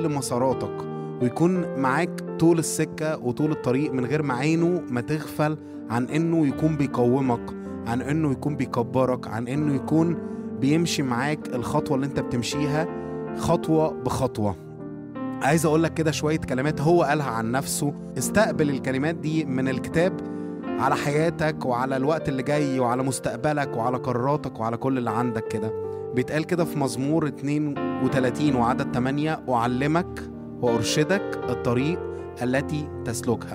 كل مساراتك ويكون معاك طول السكة وطول الطريق من غير ما عينه ما تغفل عن انه يكون بيقومك عن انه يكون بيكبرك عن انه يكون بيمشي معاك الخطوة اللي انت بتمشيها خطوة بخطوة عايز اقول لك كده شوية كلمات هو قالها عن نفسه استقبل الكلمات دي من الكتاب على حياتك وعلى الوقت اللي جاي وعلى مستقبلك وعلى قراراتك وعلى كل اللي عندك كده بيتقال كده في مزمور 32 وعدد 8 أعلمك وأرشدك الطريق التي تسلكها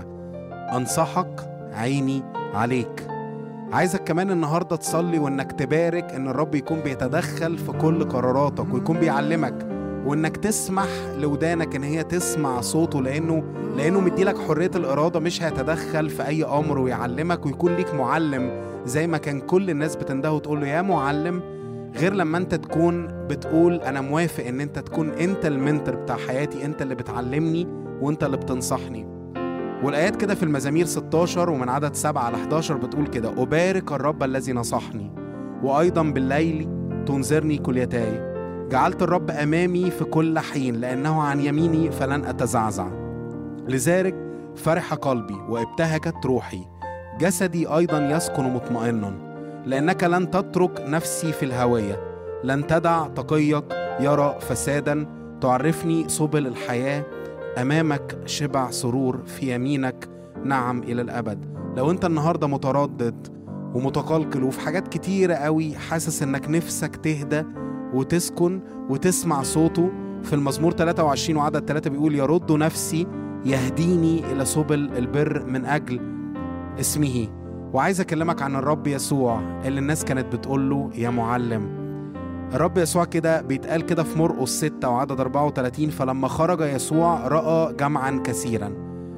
أنصحك عيني عليك عايزك كمان النهاردة تصلي وإنك تبارك إن الرب يكون بيتدخل في كل قراراتك ويكون بيعلمك وإنك تسمح لودانك إن هي تسمع صوته لأنه لأنه مديلك حرية الإرادة مش هيتدخل في أي أمر ويعلمك ويكون ليك معلم زي ما كان كل الناس بتنده وتقول له يا معلم غير لما انت تكون بتقول انا موافق ان انت تكون انت المنتر بتاع حياتي انت اللي بتعلمني وانت اللي بتنصحني والايات كده في المزامير 16 ومن عدد 7 ل 11 بتقول كده ابارك الرب الذي نصحني وايضا بالليل تنذرني كليتاي جعلت الرب امامي في كل حين لانه عن يميني فلن اتزعزع لذلك فرح قلبي وابتهجت روحي جسدي ايضا يسكن مطمئنا لأنك لن تترك نفسي في الهوية لن تدع تقيك يرى فسادا تعرفني سبل الحياة أمامك شبع سرور في يمينك نعم إلى الأبد لو أنت النهاردة متردد ومتقلقل وفي حاجات كتيرة قوي حاسس إنك نفسك تهدى وتسكن وتسمع صوته في المزمور 23 وعدد 3 بيقول يرد نفسي يهديني إلى سبل البر من أجل اسمه وعايز اكلمك عن الرب يسوع اللي الناس كانت بتقول له يا معلم الرب يسوع كده بيتقال كده في مرقس 6 وعدد 34 فلما خرج يسوع راى جمعا كثيرا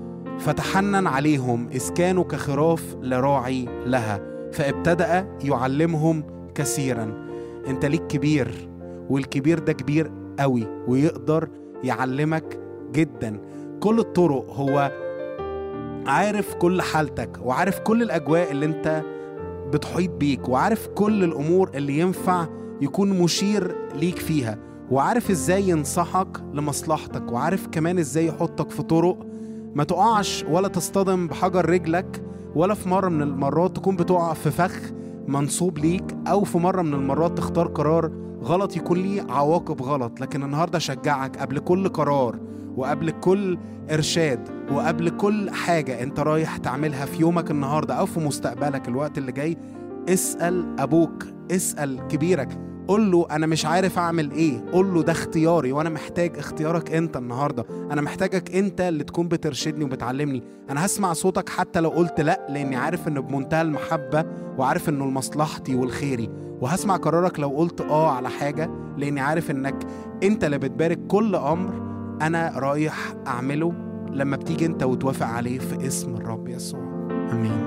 فتحنن عليهم اذ كانوا كخراف لراعي لها فابتدأ يعلمهم كثيرا انت ليك كبير والكبير ده كبير قوي ويقدر يعلمك جدا كل الطرق هو عارف كل حالتك وعارف كل الأجواء اللي أنت بتحيط بيك وعارف كل الأمور اللي ينفع يكون مشير ليك فيها وعارف ازاي ينصحك لمصلحتك وعارف كمان ازاي يحطك في طرق ما تقعش ولا تصطدم بحجر رجلك ولا في مرة من المرات تكون بتقع في فخ منصوب ليك أو في مرة من المرات تختار قرار غلط يكون ليه عواقب غلط لكن النهاردة أشجعك قبل كل قرار وقبل كل إرشاد وقبل كل حاجة أنت رايح تعملها في يومك النهاردة أو في مستقبلك الوقت اللي جاي اسأل أبوك اسأل كبيرك قول له أنا مش عارف أعمل إيه قول له ده اختياري وأنا محتاج اختيارك أنت النهاردة أنا محتاجك أنت اللي تكون بترشدني وبتعلمني أنا هسمع صوتك حتى لو قلت لأ لأني عارف إنه بمنتهى المحبة وعارف إنه لمصلحتي والخيري وهسمع قرارك لو قلت آه على حاجة لأني عارف إنك أنت اللي بتبارك كل أمر أنا رايح أعمله لما بتيجي أنت وتوافق عليه في اسم الرب يسوع آمين